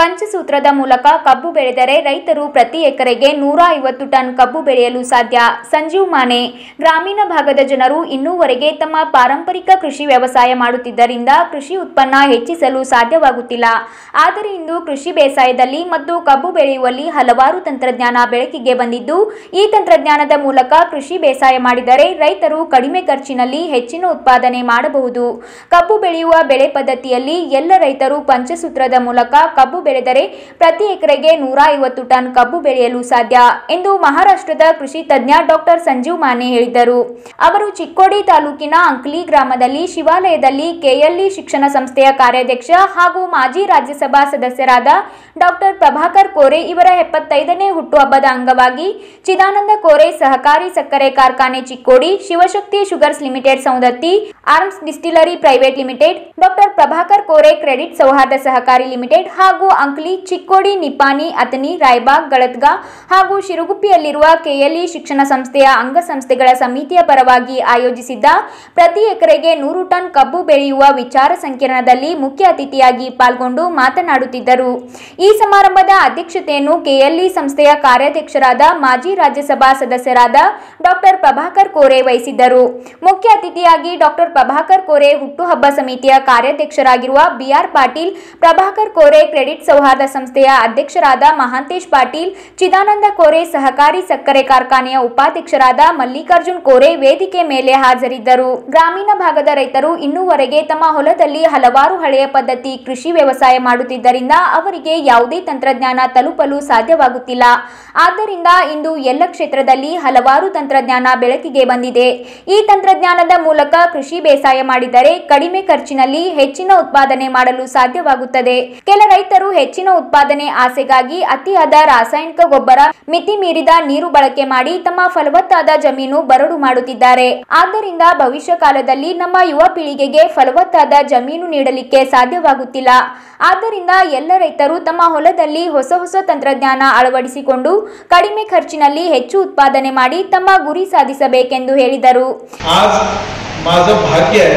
ಪಂಚಸೂತ್ರದ ಮೂಲಕ ಕಬ್ಬು ಬೆಳೆದರೆ ರೈತರು ಪ್ರತಿ ಎಕರೆಗೆ ನೂರ ಐವತ್ತು ಟನ್ ಕಬ್ಬು ಬೆಳೆಯಲು ಸಾಧ್ಯ ಸಂಜೀವ್ ಮಾನೆ ಗ್ರಾಮೀಣ ಭಾಗದ ಜನರು ಇನ್ನೂವರೆಗೆ ತಮ್ಮ ಪಾರಂಪರಿಕ ಕೃಷಿ ವ್ಯವಸಾಯ ಮಾಡುತ್ತಿದ್ದರಿಂದ ಕೃಷಿ ಉತ್ಪನ್ನ ಹೆಚ್ಚಿಸಲು ಸಾಧ್ಯವಾಗುತ್ತಿಲ್ಲ ಆದರೆ ಇಂದು ಕೃಷಿ ಬೇಸಾಯದಲ್ಲಿ ಮತ್ತು ಕಬ್ಬು ಬೆಳೆಯುವಲ್ಲಿ ಹಲವಾರು ತಂತ್ರಜ್ಞಾನ ಬೆಳಕಿಗೆ ಬಂದಿದ್ದು ಈ ತಂತ್ರಜ್ಞಾನದ ಮೂಲಕ ಕೃಷಿ ಬೇಸಾಯ ಮಾಡಿದರೆ ರೈತರು ಕಡಿಮೆ ಖರ್ಚಿನಲ್ಲಿ ಹೆಚ್ಚಿನ ಉತ್ಪಾದನೆ ಮಾಡಬಹುದು ಕಬ್ಬು ಬೆಳೆಯುವ ಬೆಳೆ ಪದ್ಧತಿಯಲ್ಲಿ ಎಲ್ಲ ರೈತರು ಪಂಚಸೂತ್ರದ ಮೂಲಕ ಕಬ್ಬು ಬೆಳೆದರೆ ಪ್ರತಿ ಎಕರೆಗೆ ನೂರ ಐವತ್ತು ಟನ್ ಕಬ್ಬು ಬೆಳೆಯಲು ಸಾಧ್ಯ ಎಂದು ಮಹಾರಾಷ್ಟ್ರದ ಕೃಷಿ ತಜ್ಞ ಡಾಕ್ಟರ್ ಸಂಜೀವ್ ಮಾನೆ ಹೇಳಿದರು ಅವರು ಚಿಕ್ಕೋಡಿ ತಾಲೂಕಿನ ಅಂಕ್ಲಿ ಗ್ರಾಮದಲ್ಲಿ ಶಿವಾಲಯದಲ್ಲಿ ಕೆಎಲ್ಇ ಶಿಕ್ಷಣ ಸಂಸ್ಥೆಯ ಕಾರ್ಯಾಧ್ಯಕ್ಷ ಹಾಗೂ ಮಾಜಿ ರಾಜ್ಯಸಭಾ ಸದಸ್ಯರಾದ ಡಾಕ್ಟರ್ ಪ್ರಭಾಕರ್ ಕೋರೆ ಇವರ ಎಪ್ಪತ್ತೈದನೇ ಹುಟ್ಟುಹಬ್ಬದ ಅಂಗವಾಗಿ ಚಿದಾನಂದ ಕೋರೆ ಸಹಕಾರಿ ಸಕ್ಕರೆ ಕಾರ್ಖಾನೆ Chikkodi Shivashakti sugars limited Saundatti arms distillery private limited doctor Prabhakar Kore credit ಸೌಹಾರ್ದ ಸಹಕಾರಿ ಲಿಮಿಟೆಡ್ ಹಾಗೂ ಅಂಕ್ಲಿ ಚಿಕ್ಕೋಡಿ ನಿಪಾನಿ ಅತನಿ ರಾಯಬಾಗ್ ಗಳತ್ಗಾ ಹಾಗೂ ಶಿರುಗುಪ್ಪಿಯಲ್ಲಿರುವ ಕೆಎಲ್ಇ ಶಿಕ್ಷಣ ಸಂಸ್ಥೆಯ ಅಂಗಸಂಸ್ಥೆಗಳ ಸಮಿತಿಯ ಪರವಾಗಿ ಆಯೋಜಿಸಿದ್ದ ಪ್ರತಿ ಎಕರೆಗೆ ನೂರು ಟನ್ ಕಬ್ಬು ಬೆಳೆಯುವ ವಿಚಾರ ಸಂಕಿರಣದಲ್ಲಿ ಮುಖ್ಯ ಅತಿಥಿಯಾಗಿ ಪಾಲ್ಗೊಂಡು ಮಾತನಾಡುತ್ತಿದ್ದರು ಈ ಸಮಾರಂಭದ ಅಧ್ಯಕ್ಷತೆಯನ್ನು ಕೆಎಲ್ಇ ಸಂಸ್ಥೆಯ ಕಾರ್ಯಾಧ್ಯಕ್ಷರಾದ ಮಾಜಿ ರಾಜ್ಯಸಭಾ ಸದಸ್ಯರಾದ ಡಾಕ್ಟರ್ ಪ್ರಭಾಕರ್ ಕೋರೆ ವಹಿಸಿದ್ದರು ಮುಖ್ಯ ಅತಿಥಿಯಾಗಿ ಡಾಕ್ಟರ್ ಪ್ರಭಾಕರ್ ಕೋರೆ ಹುಟ್ಟುಹಬ್ಬ ಸಮಿತಿಯ ಕಾರ್ಯಾಧ್ಯಕ್ಷರಾಗಿರುವ ಬಿಆರ್ ಪಾಟೀಲ್ ಪ್ರಭಾಕರ್ ಕೋರೆ ಕ್ರೆಡಿಟ್ ಸೌಹಾರ್ದ ಸಂಸ್ಥೆಯ ಅಧ್ಯಕ್ಷರಾದ ಮಹಾಂತೇಶ್ ಪಾಟೀಲ್ ಚಿದಾನಂದ ಕೋರೆ ಸಹಕಾರಿ ಸಕ್ಕರೆ ಕಾರ್ಖಾನೆಯ ಉಪಾಧ್ಯಕ್ಷರಾದ ಮಲ್ಲಿಕಾರ್ಜುನ್ ಕೋರೆ ವೇದಿಕೆ ಮೇಲೆ ಹಾಜರಿದ್ದರು ಗ್ರಾಮೀಣ ಭಾಗದ ರೈತರು ಇನ್ನೂವರೆಗೆ ತಮ್ಮ ಹೊಲದಲ್ಲಿ ಹಲವಾರು ಹಳೆಯ ಪದ್ಧತಿ ಕೃಷಿ ವ್ಯವಸಾಯ ಮಾಡುತ್ತಿದ್ದರಿಂದ ಅವರಿಗೆ ಯಾವುದೇ ತಂತ್ರಜ್ಞಾನ ತಲುಪಲು ಸಾಧ್ಯವಾಗುತ್ತಿಲ್ಲ ಆದ್ದರಿಂದ ಇಂದು ಎಲ್ಲ ಕ್ಷೇತ್ರದಲ್ಲಿ ಹಲವಾರು ತಂತ್ರಜ್ಞಾನ ಬೆಳಕಿಗೆ ಬಂದಿದೆ ಈ ತಂತ್ರಜ್ಞಾನದ ಮೂಲಕ ಕೃಷಿ ಬೇಸಾಯ ಮಾಡಿದರೆ ಕಡಿಮೆ ಖರ್ಚಿನಲ್ಲಿ ಹೆಚ್ಚಿನ ಉತ್ಪಾದನೆ ಮಾಡಲು ಸಾಧ್ಯವಾಗುತ್ತದೆ ಕೆಲ ರೈತರು ಹೆಚ್ಚಿನ ಉತ್ಪಾದನೆ ಆಸೆಗಾಗಿ ಅತಿಯಾದ ರಾಸಾಯನಿಕ ಗೊಬ್ಬರ ಮಿತಿ ಮೀರಿದ ನೀರು ಬಳಕೆ ಮಾಡಿ ತಮ್ಮ ಫಲವತ್ತಾದ ಜಮೀನು ಬರಡು ಮಾಡುತ್ತಿದ್ದಾರೆ ಆದ್ದರಿಂದ ಭವಿಷ್ಯ ಕಾಲದಲ್ಲಿ ನಮ್ಮ ಯುವ ಪೀಳಿಗೆಗೆ ಫಲವತ್ತಾದ ಜಮೀನು ನೀಡಲಿಕ್ಕೆ ಸಾಧ್ಯವಾಗುತ್ತಿಲ್ಲ ಆದ್ದರಿಂದ ಎಲ್ಲ ರೈತರು ತಮ್ಮ ಹೊಲದಲ್ಲಿ ಹೊಸ ಹೊಸ ತಂತ್ರಜ್ಞಾನ ಅಳವಡಿಸಿಕೊಂಡು ಕಡಿಮೆ ಖರ್ಚಿನಲ್ಲಿ ಹೆಚ್ಚು ಉತ್ಪಾದನೆ ಮಾಡಿ ತಮ್ಮ ಗುರಿ ಸಾಧಿಸಬೇಕೆಂದು ಹೇಳಿದರು आज माझं भाग्य आहे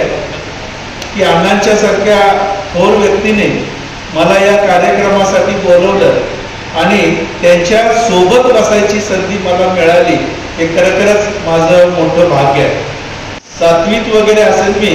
की अण्णांच्या सारख्या थोर व्यक्तीने मला या कार्यक्रमासाठी बोलवलं आणि त्यांच्या सोबत बसायची संधी मला मिळाली हे खरोखरच माझं मोठं भाग्य आहे सातवीत वगैरे असेल मी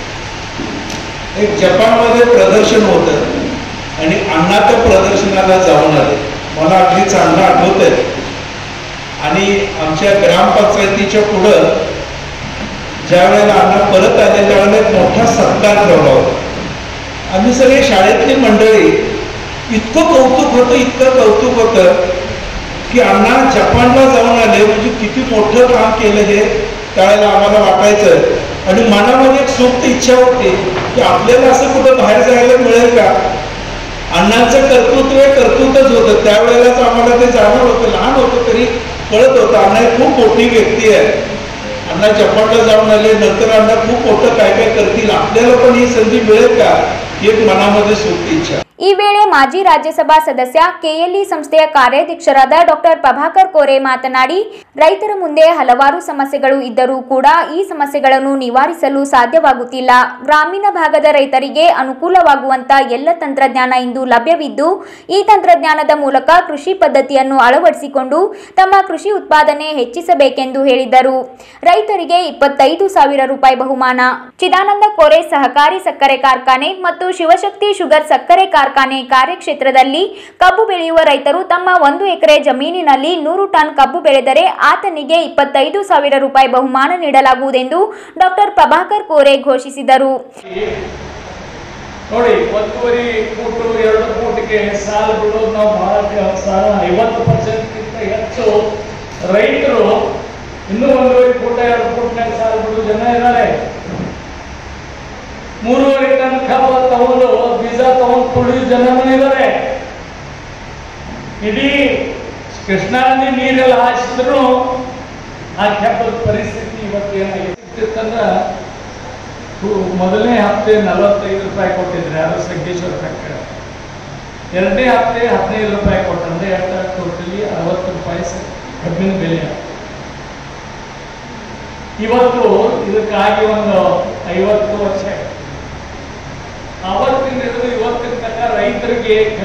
एक जपानमध्ये प्रदर्शन होतं आणि अण्णा त्या प्रदर्शनाला जाऊन आले मला अगदी चांगलं आठवत आहे आणि आमच्या ग्रामपंचायतीच्या पुढं ज्या वेळेला अण्णा परत आले त्यावेळेला एक मोठा सत्कार ठेवला होता आम्ही सगळे शाळेतली मंडळी इतकं कौतुक होतं इतकं कौतुक होतं की अण्णा जपानला जाऊन आले म्हणजे किती मोठं काम केलं हे त्यावेळेला आम्हाला वाटायचं आणि मनामध्ये एक सुप्त इच्छा होती की आपल्याला असं कुठं बाहेर जायला मिळेल का अण्णांचं कर्तृत्व हे कर्तृत्वच होतं त्यावेळेलाच आम्हाला ते जाणवलं होतं लहान होतं तरी कळत होतं अण्णा ही खूप मोठी व्यक्ती आहे अण्णा जपानला जाऊन आले नंतर अण्णा खूप मोठं काय काय करतील आपल्याला पण ही संधी मिळेल का ही एक मनामध्ये सुप्त इच्छा ಈ ವೇಳೆ ಮಾಜಿ ರಾಜ್ಯಸಭಾ ಸದಸ್ಯ ಕೆಎಲ್ಇ ಸಂಸ್ಥೆಯ ಕಾರ್ಯಾಧ್ಯಕ್ಷರಾದ ಡಾಕ್ಟರ್ ಪ್ರಭಾಕರ್ ಕೋರೆ ಮಾತನಾಡಿ ರೈತರ ಮುಂದೆ ಹಲವಾರು ಸಮಸ್ಯೆಗಳು ಇದ್ದರೂ ಕೂಡ ಈ ಸಮಸ್ಯೆಗಳನ್ನು ನಿವಾರಿಸಲು ಸಾಧ್ಯವಾಗುತ್ತಿಲ್ಲ ಗ್ರಾಮೀಣ ಭಾಗದ ರೈತರಿಗೆ ಅನುಕೂಲವಾಗುವಂತ ಎಲ್ಲ ತಂತ್ರಜ್ಞಾನ ಇಂದು ಲಭ್ಯವಿದ್ದು ಈ ತಂತ್ರಜ್ಞಾನದ ಮೂಲಕ ಕೃಷಿ ಪದ್ಧತಿಯನ್ನು ಅಳವಡಿಸಿಕೊಂಡು ತಮ್ಮ ಕೃಷಿ ಉತ್ಪಾದನೆ ಹೆಚ್ಚಿಸಬೇಕೆಂದು ಹೇಳಿದರು ರೈತರಿಗೆ ಇಪ್ಪತ್ತೈದು ಸಾವಿರ ರೂಪಾಯಿ ಬಹುಮಾನ ಚಿದಾನಂದ ಕೋರೆ ಸಹಕಾರಿ ಸಕ್ಕರೆ ಕಾರ್ಖಾನೆ ಮತ್ತು ಶಿವಶಕ್ತಿ ಶುಗರ್ ಸಕ್ಕರೆ ಕಾರ್ಖಾನೆ ಕಾರ್ಯಕ್ಷೇತ್ರದಲ್ಲಿ ಕಬ್ಬು ಬೆಳೆಯುವ ರೈತರು ತಮ್ಮ ಒಂದು ಎಕರೆ ಜಮೀನಿನಲ್ಲಿ ನೂರು ಟನ್ ಕಬ್ಬು ಬೆಳೆದರೆ ಆತನಿಗೆ ಇಪ್ಪತ್ತೈದು ಸಾವಿರ ರೂಪಾಯಿ ಬಹುಮಾನ ನೀಡಲಾಗುವುದೆಂದು ಡಾಕ್ಟರ್ ಪ್ರಭಾಕರ್ ಕೋರೆ ಘೋಷಿಸಿದರು ನೋಡಿ ಒಂದೂವರೆ ಫೂಟು ಎರಡು ಫೂಟ್ಗೆ ಸಾಲ ಬಿಡೋದು ನಾವು ಬಹಳ ಸಾಲ ಐವತ್ತು ಪರ್ಸೆಂಟ್ಗಿಂತ ಹೆಚ್ಚು ರೈತರು ಇನ್ನೂ ಒಂದೂವರೆ ಫೂಟ ಎರಡು ಫೂಟ್ನಾಗ ಸಾಲ ಬಿಡೋ ಜನ ಇದ್ದಾರೆ ಮೂರುವರೆ ಟನ್ ಕಬ್ಬ ತಗೊಂಡು ಬೀಜ ತಗೊಂಡು ತುಳಿಯೋ ಜನನೂ ಇದ್ದಾರೆ ಇಡೀ ಕೃಷ್ಣಾ ನದಿ ನೀರೆಲ್ಲ ಹಾಯಿಸಿದ್ರು ಆ ಕೆಬ್ಬದ ಪರಿಸ್ಥಿತಿ ಇವತ್ತು ಏನಾಗಿತ್ತಂದ್ರೆ ಹು- ಮೊದಲನೇ ಹಪ್ತೆ ನಲವತ್ತೈದು ರೂಪಾಯಿ ಕೊಟ್ಟಿದ್ರೆ ಯಾರು ಸಂಕೇಶ್ವರ ಫ್ಯಾಕ್ಟರಿ ಎರಡನೇ ಹಪ್ತೆ ಹದಿನೈದು ರೂಪಾಯಿ ಕೊಟ್ಟಂದ್ರೆ ಎರಡು ಟೋಟಲಿ ಅರವತ್ತು ರೂಪಾಯಿ ಸ- ಕಬ್ಬಿನ ಬೆಲೆ ಇವತ್ತು ಇದಕ್ಕಾಗಿ ಒಂದು ಐವತ್ತು ವರ್ಷ ಆಯ್ತು. ಆವತ್ತಿನ ಹಿಡಿದು ಇವತ್ತಿನ ತನಕ ರೈತರಿಗೆ ಕಬ್ಬಿನ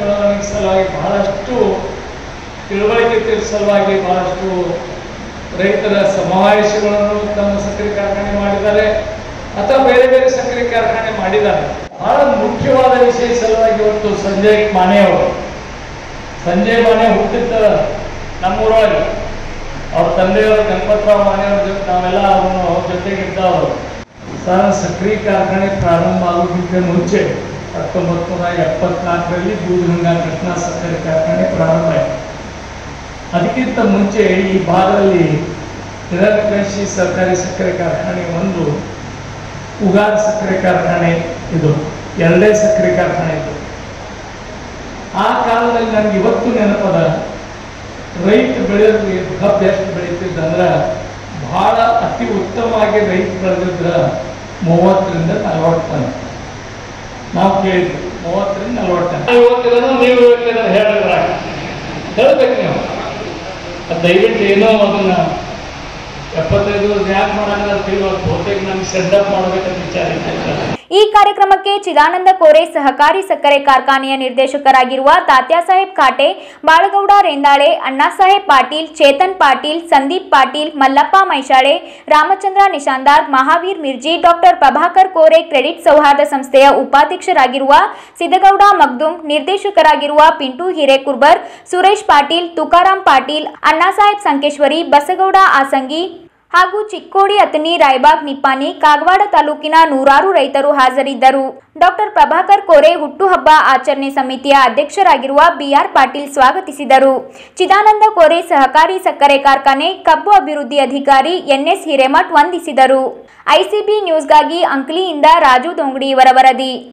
ಬೆಳವಣಿಗೆ ಸಲುವಾಗಿ ಬಹಳಷ್ಟು ತಿಳುವಳಿಕೆ ತಿಳಿಸುವ ಸಲುವಾಗಿ ಬಹಳಷ್ಟು ರೈತರ ಸಮಾವೇಶಗಳನ್ನು ತಮ್ಮ ಸಕ್ಕರೆ ಕಾರ್ಖಾನೆ ಮಾಡಿದ್ದಾರೆ ಅಥವಾ ಬೇರೆ ಬೇರೆ ಸಕ್ಕರೆ ಕಾರ್ಖಾನೆ ಮಾಡಿದ್ದಾರೆ ಬಹಳ ಮುಖ್ಯವಾದ ವಿಷಯ ಸಲುವಾಗಿ ಇವತ್ತು ಸಂಜಯ್ ಮಾನೆ ಅವರು ಸಂಜಯ್ ಮಾನೆ ಹುಟ್ಟಿದ್ದ ನಮ್ಮೂರೊಳಗೆ ಅವ್ರ ತಂದೆಯವರು ಗಣಪತರಾವ್ ಮಾನೆಯವ್ರ ಜೊತೆ ನಾವೆಲ್ಲ ಅವನು ಜೊತೆಗಿದ್ದವರು ಸರ್ ಸಕ್ರೆ ಕಾರ್ಖಾನೆ ಪ್ರಾರಂಭ ಆಗೋದಕ್ಕಿಂತ ಮುಂಚೆ ಹತ್ತೊಂಬತ್ತು ನೂರ ಎಪ್ಪತ್ನಾಲ್ಕರಲ್ಲಿ ಬೂದಗಂಗಾ ಕೃಷ್ಣ ಸಕ್ಕರೆ ಕಾರ್ಖಾನೆ ಪ್ರಾರಂಭ ಆಯಿತು ಅದಕ್ಕಿಂತ ಮುಂಚೆ ಈ ಭಾಗದಲ್ಲಿ ಹಿರಣ್ಯಕೃಷಿ ಸರ್ಕಾರಿ ಸಕ್ಕರೆ ಕಾರ್ಖಾನೆ ಒಂದು ಉಗಾರ್ ಸಕ್ಕರೆ ಕಾರ್ಖಾನೆ ಇದು ಎರಡೇ ಸಕ್ಕರೆ ಕಾರ್ಖಾನೆ ಇದು ಆ ಕಾಲದಲ್ಲಿ ನನಗೆ ಇವತ್ತು ನೆನಪದ ರೈತ ಬೆಳೆಯೋದು ಕಬ್ಬು ಎಷ್ಟು ಬೆಳೀತಿದ್ದಂದ್ರೆ ಬಹಳ ಅತಿ ಉತ್ತಮವಾಗಿ ರೈತ ಬೆಳೆದಿದ್ರ ಮೂವತ್ತರಿಂದ ನಲವತ್ತು ಟನ್ ನಾವು ಕೇಳಿದ್ವಿ ಮೂವತ್ತರಿಂದ ನಲವತ್ತು ಟನ್ ಯುವಕರನ್ನು ನೀವು ಯುವಕರನ್ನು ಹೇಳಿದ್ರ ಹೇಳ್ಬೇಕು ನೀವು ಅದ್ ದಯವಿಟ್ಟು ಏನೋ ಅದನ್ನ ಎಪ್ಪತ್ತೈದು ವರ್ಷ ಯಾಕೆ ಮಾಡಲ್ಲ ತಿಳಿಯೋದು ಬಹುತೇಕ ನಮ್ಗೆ ಸೆಟಪ್ ಮಾಡ್ಬೇಕಂತ ವಿಚಾರ ಇದೆ ಈ ಕಾರ್ಯಕ್ರಮಕ್ಕೆ ಚಿದಾನಂದ ಕೋರೆ ಸಹಕಾರಿ ಸಕ್ಕರೆ ಕಾರ್ಖಾನೆಯ ನಿರ್ದೇಶಕರಾಗಿರುವ ತಾತ್ಯಾಸಾಹೇಬ್ ಖಾಟೆ ಬಾಳಗೌಡ ರೇಂದಾಳೆ ಅಣ್ಣಾಸಾಹೇಬ್ ಪಾಟೀಲ್ ಚೇತನ್ ಪಾಟೀಲ್ ಸಂದೀಪ್ ಪಾಟೀಲ್ ಮಲ್ಲಪ್ಪ ಮೈಶಾಳೆ ರಾಮಚಂದ್ರ ನಿಶಾಂದಾರ್ ಮಹಾವೀರ್ ಮಿರ್ಜಿ ಡಾಕ್ಟರ್ ಪ್ರಭಾಕರ್ ಕೋರೆ ಕ್ರೆಡಿಟ್ ಸೌಹಾರ್ದ ಸಂಸ್ಥೆಯ ಉಪಾಧ್ಯಕ್ಷರಾಗಿರುವ ಸಿದ್ದಗೌಡ ಮಗ್ದುಂ ನಿರ್ದೇಶಕರಾಗಿರುವ ಪಿಂಟು ಹಿರೇಕುರ್ಬರ್ ಸುರೇಶ್ ಪಾಟೀಲ್ ತುಕಾರಾಂ ಪಾಟೀಲ್ ಅಣ್ಣಾಸಾಹೇಬ್ ಸಂಕೇಶ್ವರಿ ಬಸಗೌಡ ಆಸಂಗಿ ಹಾಗೂ ಚಿಕ್ಕೋಡಿ ಅತನಿ ರಾಯಬಾಗ್ ನಿಪ್ಪಾಣಿ ಕಾಗವಾಡ ತಾಲೂಕಿನ ನೂರಾರು ರೈತರು ಹಾಜರಿದ್ದರು ಡಾಕ್ಟರ್ ಪ್ರಭಾಕರ್ ಕೋರೆ ಹುಟ್ಟುಹಬ್ಬ ಆಚರಣೆ ಸಮಿತಿಯ ಅಧ್ಯಕ್ಷರಾಗಿರುವ ಬಿಆರ್ ಪಾಟೀಲ್ ಸ್ವಾಗತಿಸಿದರು ಚಿದಾನಂದ ಕೋರೆ ಸಹಕಾರಿ ಸಕ್ಕರೆ ಕಾರ್ಖಾನೆ ಕಬ್ಬು ಅಭಿವೃದ್ಧಿ ಅಧಿಕಾರಿ ಎನ್ಎಸ್ ಹಿರೇಮಠ್ ವಂದಿಸಿದರು ಐಸಿಬಿ ನ್ಯೂಸ್ಗಾಗಿ ಅಂಕ್ಲಿಯಿಂದ ರಾಜು ದೊಂಗಡಿ ಇವರ ವರದಿ